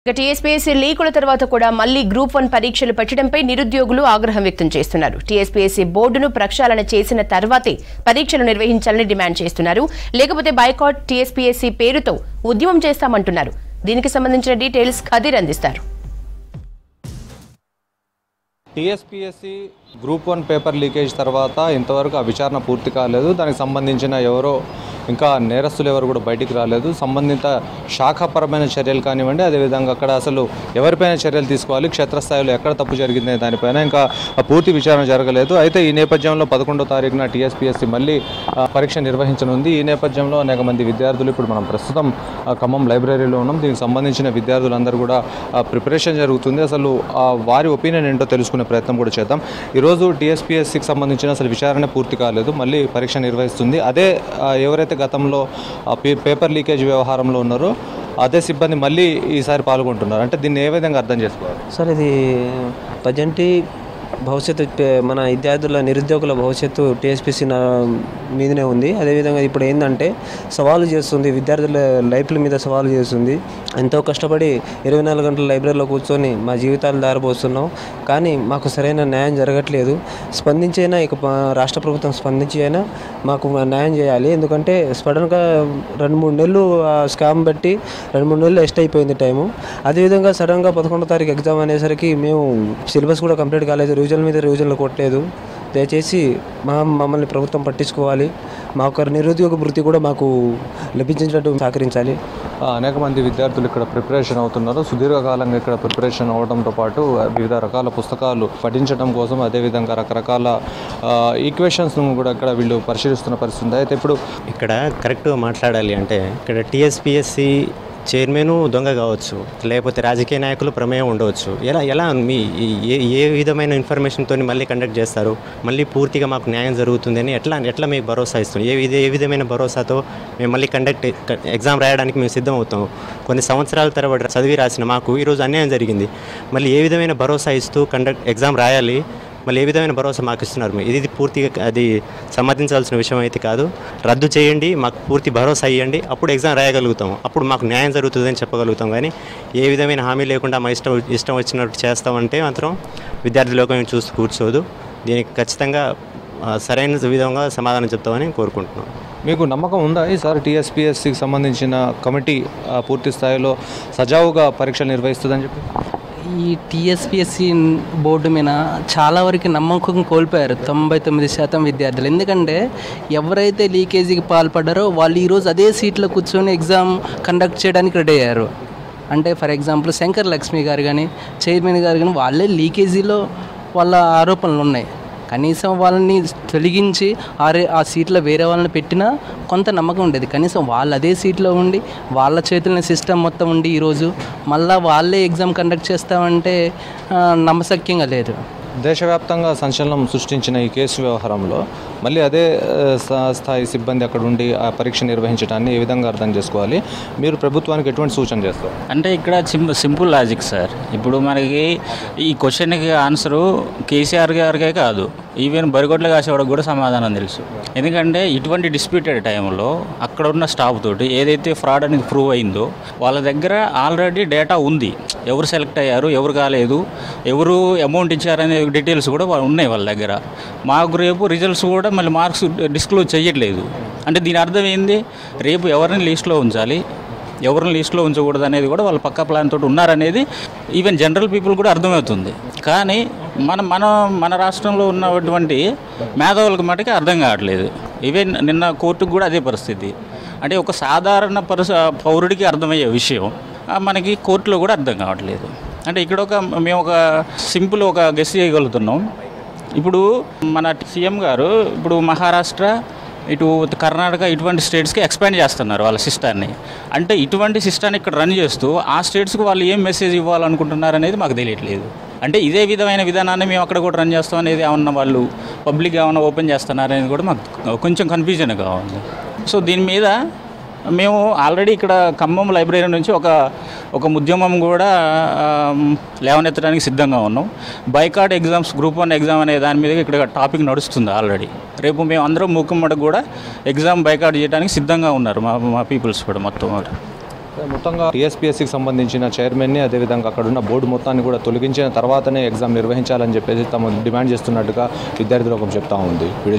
ఇక టీఎస్పీఎస్సీ లీకుల తర్వాత కూడా మళ్లీ గ్రూప్ వన్ పరీక్షలు పెట్టడంపై నిరుద్యోగులు ఆగ్రహం వ్యక్తం చేస్తున్నారు టీఎస్పీఎస్సీ బోర్డును ప్రక్షాళన చేసిన తర్వాతే పరీక్షలు నిర్వహించాలని డిమాండ్ చేస్తున్నారు లేకపోతే బైకాట్ టీఎస్పీఎస్సీ పేరుతో ఉద్యమం చేస్తామంటున్నారు దీనికి సంబంధించిన డీటెయిల్స్ ఖదీర్ అందిస్తారు TSPSC group one paper leakage తర్వాత ఇంతవరకు ఆ విచారణ పూర్తి కాలేదు దానికి సంబంధించిన ఎవరో ఇంకా నేరస్తులు ఎవరు కూడా బయటికి రాలేదు సంబంధిత శాఖాపరమైన చర్యలు కానివ్వండి అదేవిధంగా అక్కడ అసలు ఎవరిపైన చర్యలు తీసుకోవాలి క్షేత్రస్థాయిలో ఎక్కడ తప్పు జరిగింది దానిపైన ఇంకా ఆ పూర్తి విచారణ జరగలేదు అయితే ఈ నేపథ్యంలో పదకొండో తారీఖున టీఎస్పీఎస్సీ మళ్ళీ ఆ, పరీక్ష నిర్వహించనుంది ఈ నేపథ్యంలో అనేక మంది విద్యార్థులు ఇప్పుడు మనం ప్రస్తుతం ఆ, ఖమ్మం లైబ్రరీలో ఉన్నాం దీనికి సంబంధించిన విద్యార్థులందరూ కూడా ప్రిపరేషన్ జరుగుతుంది అసలు ఆ, వారి ఒపీనియన్ ఏంటో తెలుసుకునే ప్రయత్నం కూడా చేద్దాం ఈరోజు టీఎస్పీఎస్సీకి సంబంధించిన అసలు విచారణ పూర్తి కాలేదు మళ్ళీ పరీక్ష నిర్వహిస్తుంది అదే ఆ, ఎవరైతే గతంలో ఆ, పే- పేపర్ లీకేజ్ వ్యవహారంలో ఉన్నారో అదే సిబ్బంది మళ్ళీ ఈసారి పాల్గొంటున్నారు అంటే దీన్ని ఏ విధంగా అర్థం చేసుకోవాలి సార్ ఇది ప్రజెంట్ భవిష్యత్తు పే- మన విద్యార్థుల నిరుద్యోగుల భవిష్యత్తు టీఎస్పీసీ మీదనే ఉంది అదేవిధంగా ఇప్పుడు ఏంటంటే సవాలు చేస్తుంది విద్యార్థుల లైఫ్ల మీద సవాలు చేస్తుంది ఎంతో కష్టపడి ఇరవై నాలుగు గంటల లైబ్రరీలో కూర్చొని మా జీవితాలు దారిపోస్తున్నాం కానీ మాకు సరైన న్యాయం జరగట్లేదు స్పందించైనా ఇక ప- రాష్ట్ర ప్రభుత్వం స్పందించి అయినా మాకు న్యాయం చేయాలి ఎందుకంటే సడన్గా రెండు మూడు నెలలు ఆ స్కామ్ పెట్టి రెండు మూడు నెలలు ఎస్ట్ అయిపోయింది టైము అదేవిధంగా సడన్గా పదకొండో తారీఖు ఎగ్జామ్ అనేసరికి మేము సిలబస్ కూడా కంప్లీట్ కాలేదు రివిజన్ మీద రివిజన్లు కొట్టలేదు దయచేసి మా మమ్మల్ని ప్రభుత్వం పట్టించుకోవాలి మా యొక్క నిరుద్యోగ వృత్తి కూడా మాకు లభించినట్టు సహకరించాలి ఆ, అనేక మంది విద్యార్థులు ఇక్కడ ప్రిపరేషన్ అవుతున్నారు సుదీర్ఘకాలంగా ఇక్కడ ప్రిపరేషన్ అవడంతో పాటు వివిధ రకాల పుస్తకాలు పఠించడం కోసం అదేవిధంగా రకరకాల ఈక్వేషన్స్ను కూడా ఇక్కడ వీళ్ళు పరిశీలిస్తున్న పరిస్థితి ఉంది అయితే ఇప్పుడు ఇక్కడ కరెక్ట్గా మాట్లాడాలి అంటే ఇక్కడ టీఎస్పిఎస్సి చైర్మన్ దొంగ కావచ్చు లేకపోతే రాజకీయ నాయకులు ప్రమేయం ఉండవచ్చు ఎలా ఎలా మీ ఈ- ఏ ఏ విధమైన ఇన్ఫర్మేషన్తో మళ్ళీ కండక్ట్ చేస్తారు మళ్ళీ పూర్తిగా మాకు న్యాయం జరుగుతుందని ఎట్లా ఎట్లా మీకు భరోసా ఇస్తుంది ఏ విధ ఏ విధమైన భరోసాతో మేము మళ్ళీ కండక్ట్ ఎగ్జామ్ రాయడానికి మేము సిద్ధం అవుతాం కొన్ని సంవత్సరాల తరబడి చదివి రాసిన మాకు ఈరోజు అన్యాయం జరిగింది మళ్ళీ ఏ విధమైన భరోసా ఇస్తూ కండక్ట్ ఎగ్జామ్ రాయాలి మళ్ళీ ఏ విధమైన భరోసా మాకు ఇస్తున్నారు మీరు? ఇది పూర్తిగా అది సమ్మతించాల్సిన విషయం అయితే కాదు రద్దు చేయండి మాకు పూర్తి భరోసా ఇవ్వండి అప్పుడు ఎగ్జామ్ రాయగలుగుతాం అప్పుడు మాకు న్యాయం జరుగుతుందని చెప్పగలుగుతాం కానీ ఏ విధమైన హామీ లేకుండా మా ఇష్టం ఇష్టం వచ్చినట్టు చేస్తామంటే మాత్రం విద్యార్థి లోకం చూస్తూ కూర్చోదు దీనికి ఖచ్చితంగా ఆ, సరైన విధంగా సమాధానం చెప్తామని కోరుకుంటున్నాం మీకు నమ్మకం ఉందా ఈసారి టీఎస్పీఎస్సికి సంబంధించిన కమిటీ ఆ, పూర్తి స్థాయిలో సజావుగా పరీక్షలు నిర్వహిస్తుందని చెప్పి ఈ టీఎస్పిఎస్సి బోర్డు మీద చాలా వరకు నమ్మకం కోల్పోయారు తొంభై తొమ్మిది శాతం విద్యార్థులు ఎందుకంటే ఎవరైతే లీకేజీకి పాల్పడ్డారో వాళ్ళు ఈరోజు అదే సీట్లో కూర్చొని ఎగ్జామ్ కండక్ట్ చేయడానికి రెడీ అయ్యారు అంటే ఫర్ ఎగ్జాంపుల్ శంకర్ లక్ష్మి గారు కానీ చైర్మన్ గారు కానీ వాళ్ళే లీకేజీలో వాళ్ళ ఆరోపణలు ఉన్నాయి కనీసం వాళ్ళని తొలగించి ఆరే ఆ సీట్లో వేరే వాళ్ళని పెట్టినా కొంత నమ్మకం ఉండేది కనీసం వాళ్ళు అదే సీట్లో ఉండి వాళ్ళ చేతులని సిస్టమ్ మొత్తం ఉండి ఈరోజు మళ్ళీ వాళ్ళే ఎగ్జామ్ కండక్ట్ చేస్తామంటే ఆ, నమ్మశక్యంగా లేదు దేశవ్యాప్తంగా సంచలనం సృష్టించిన ఈ కేసు వ్యవహారంలో మళ్ళీ అదే ఆ, స్థా- స్థాయి సిబ్బంది అక్కడ ఉండి ఆ పరీక్ష నిర్వహించడాన్ని ఏ విధంగా అర్థం చేసుకోవాలి మీరు ప్రభుత్వానికి ఎటువంటి సూచన చేస్తారు అంటే ఇక్కడ సింపుల్ సింపుల్ లాజిక్ సార్ ఇప్పుడు మనకి ఈ క్వశ్చన్కి ఆన్సరు కేసీఆర్ గారికే కాదు ఈవెన్ బరిగొడ్ల కాసేవాడికి కూడా సమాధానం తెలుసు ఎందుకంటే ఇటువంటి డిస్ప్యూటెడ్ టైంలో అక్కడ ఉన్న స్టాఫ్ తోటి ఏదైతే ఫ్రాడ్ అనేది ప్రూవ్ అయిందో వాళ్ళ దగ్గర ఆల్రెడీ డేటా ఉంది ఎవరు సెలెక్ట్ అయ్యారు ఎవరు కాలేదు ఎవరు అమౌంట్ ఇచ్చారనే డీటెయిల్స్ కూడా వా- ఉన్నాయి వాళ్ళ దగ్గర మాకు రేపు రిజల్ట్స్ కూడా మళ్ళీ మార్క్స్ డిస్క్లోజ్ చేయట్లేదు అంటే దీని అర్థం ఏంది రేపు ఎవరిని లిస్ట్లో ఉంచాలి ఎవరిని లిస్ట్లో ఉంచకూడదు అనేది కూడా వాళ్ళు పక్క ప్లాన్ తోటి ఉన్నారనేది ఈవెన్ జనరల్ పీపుల్ కూడా అర్థమవుతుంది కానీ మన మన మన రాష్ట్రంలో ఉన్నటువంటి మేధావులకు మటుకు అర్థం కావట్లేదు ఈవెన్ నిన్న కోర్టుకు కూడా అదే పరిస్థితి అంటే ఒక సాధారణ పరిస పౌరుడికి అర్థమయ్యే విషయం ఆ, మనకి కోర్టులో కూడా అర్థం కావట్లేదు అంటే ఇక్కడ ఒక మేము ఒక సింపుల్ ఒక గెస్ చేయగలుగుతున్నాం ఇప్పుడు మన సీఎం గారు ఇప్పుడు మహారాష్ట్ర ఇటు కర్ణాటక ఇటువంటి స్టేట్స్కి ఎక్స్పాండ్ చేస్తున్నారు వాళ్ళ సిస్టాన్ని అంటే ఇటువంటి సిస్టాన్ని ఇక్కడ రన్ చేస్తూ ఆ స్టేట్స్కి వాళ్ళు ఏం మెసేజ్ ఇవ్వాలనుకుంటున్నారు అనేది మాకు తెలియట్లేదు అంటే ఇదే విధమైన విధానాన్ని మేము అక్కడ కూడా రన్ చేస్తాం అనేది ఏమన్నా వాళ్ళు పబ్లిక్ ఏమన్నా ఓపెన్ చేస్తున్నారు అనేది కూడా మాకు కొంచెం కన్ఫ్యూజన్గా ఉంది సో దీని మీద మేము ఆల్రెడీ ఇక్కడ ఖమ్మం లైబ్రరీ నుంచి ఒక ఒక ఉద్యమం కూడా ఆమ్, లేవనెత్తడానికి సిద్ధంగా ఉన్నాం boycott exams group one exam అనే దాని మీద ఇక్కడ టాపిక్ నడుస్తుంది ఆల్రెడీ రేపు మేము అందరం మూకుమ్మడికి కూడా ఎగ్జామ్ బైకాట్ చేయడానికి సిద్ధంగా ఉన్నారు మా మా పీపుల్స్ కూడా మొత్తం మొత్తంగా టీఎస్పీఎస్సికి సంబంధించిన చైర్మన్ని అదేవిధంగా అక్కడ ఉన్న బోర్డు మొత్తాన్ని కూడా తొలగించిన తర్వాతనే ఎగ్జామ్ నిర్వహించాలని చెప్పేసి తమ డిమాండ్ చేస్తున్నట్టుగా విద్యార్థి లోకం చెప్తా ఉంది వీడియో